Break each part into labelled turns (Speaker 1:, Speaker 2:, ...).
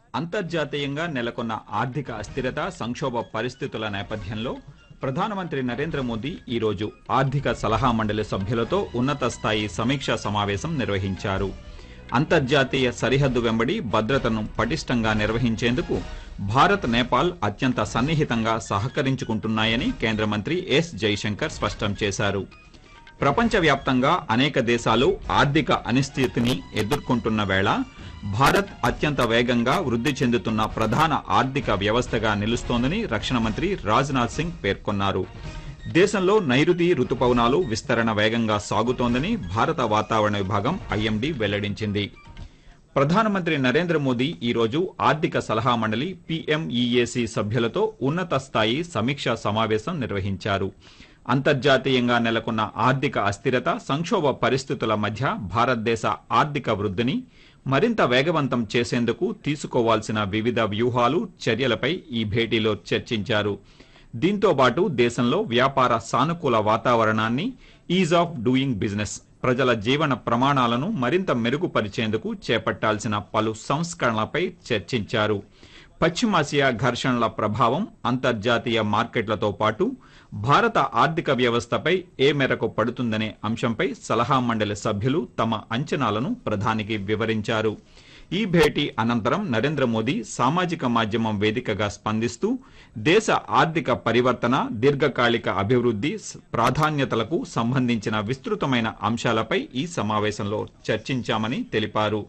Speaker 1: అంతర్జాతీయంగా నెలకొన్న ఆర్థిక అస్థిరత సంక్షోభ పరిస్థితుల నేపథ్యంలో ప్రధానమంత్రి నరేంద్ర మోదీ ఈరోజు ఆర్థిక సలహా మండలి సభ్యులతో ఉన్నత స్థాయి సమీక్షా సమావేశం నిర్వహించారు అంతర్జాతీయ సరిహద్దు వెంబడి భద్రతను పటిష్టంగా నిర్వహించేందుకు భారత్ నేపాల్ అత్యంత సన్నిహితంగా సహకరించుకుంటున్నాయని కేంద్ర మంత్రి ఎస్ జైశంకర్ స్పష్టం చేశారు ప్రపంచవ్యాప్తంగా అనేక దేశాలు ఆర్థిక అనిశ్చితిని ఎదుర్కొంటున్న వేళ భారత్ అత్యంత వేగంగా వృద్ధి చెందుతున్న ప్రధాన ఆర్థిక వ్యవస్థగా నిలుస్తోందని రక్షణ మంత్రి రాజ్నాథ్ సింగ్ పేర్కొన్నారు దేశంలో నైరుతి రుతుపవనాలు విస్తరణ వేగంగా సాగుతోందని భారత వాతావరణ విభాగం ఐఎండీ వెల్లడించింది ప్రధానమంత్రి నరేంద్ర మోదీ ఈరోజు ఆర్థిక సలహా మండలి పీఎంఈఏసీ సభ్యులతో ఉన్నత స్థాయి సమీక్షా సమావేశం నిర్వహించారు అంతర్జాతీయంగా నెలకొన్న ఆర్థిక అస్థిరత సంక్షోభ పరిస్థితుల మధ్య భారతదేశ ఆర్థిక వృద్ధిని మరింత వేగవంతం చేసేందుకు తీసుకోవాల్సిన వివిధ వ్యూహాలు చర్యలపై ఈ భేటీలో చర్చించారు దీంతో పాటు దేశంలో వ్యాపార సానుకూల వాతావరణాన్ని ఈజ్ ఆఫ్ డూయింగ్ బిజినెస్ ప్రజల జీవన ప్రమాణాలను మరింత మెరుగుపరిచేందుకు చేపట్టాల్సిన పలు సంస్కరణలపై చర్చించారు పశ్చిమాసియా ఘర్షణల ప్రభావం అంతర్జాతీయ మార్కెట్లతో పాటు భారత ఆర్థిక వ్యవస్థపై ఏ మేరకు పడుతుందనే అంశంపై సలహా మండలి సభ్యులు తమ అంచనాలను ప్రధానికి వివరించారు ఈ భేటీ అనంతరం నరేంద్ర మోదీ సామాజిక మాధ్యమం వేదికగా స్పందిస్తూ దేశ ఆర్థిక పరివర్తన దీర్ఘకాలిక అభివృద్ధి ప్రాధాన్యతలకు సంబంధించిన విస్తృతమైన అంశాలపై ఈ సమావేశంలో చర్చించామని తెలిపారు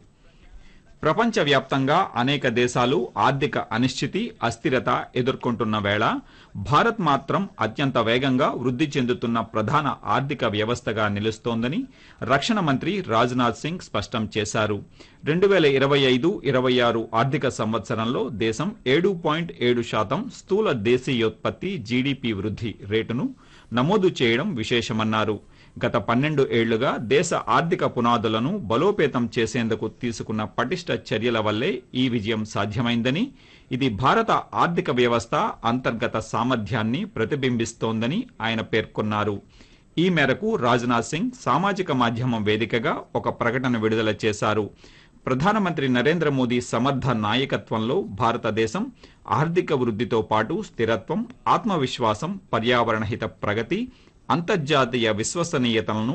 Speaker 1: ప్రపంచవ్యాప్తంగా అనేక దేశాలు ఆర్థిక అనిశ్చితి అస్థిరత ఎదుర్కొంటున్న వేళ భారత్ మాత్రం అత్యంత వేగంగా వృద్ధి చెందుతున్న ప్రధాన ఆర్థిక వ్యవస్థగా నిలుస్తోందని రక్షణ మంత్రి రాజ్నాథ్ సింగ్ స్పష్టం చేశారు రెండు వేల ఇరవై ఐదు ఇరవై ఆరు ఆర్థిక సంవత్సరంలో దేశం ఏడు పాయింట్ ఏడు శాతం స్థూల దేశీయోత్పత్తి జీడీపీ వృద్ధి రేటును నమోదు చేయడం విశేషమన్నారు గత పన్నెండు ఏళ్లుగా దేశ ఆర్థిక పునాదులను బలోపేతం చేసేందుకు తీసుకున్న పటిష్ట చర్యల వల్లే ఈ విజయం సాధ్యమైందని ఇది భారత ఆర్థిక వ్యవస్థ అంతర్గత సామర్థ్యాన్ని ప్రతిబింబిస్తోందని ఆయన పేర్కొన్నారు ఈ మేరకు రాజ్నాథ్ సింగ్ సామాజిక మాధ్యమం వేదికగా ఒక ప్రకటన విడుదల చేశారు ప్రధానమంత్రి నరేంద్ర మోదీ సమర్థ నాయకత్వంలో భారతదేశం ఆర్థిక వృద్ధితో పాటు స్థిరత్వం ఆత్మవిశ్వాసం పర్యావరణహిత ప్రగతి అంతర్జాతీయ విశ్వసనీయతలను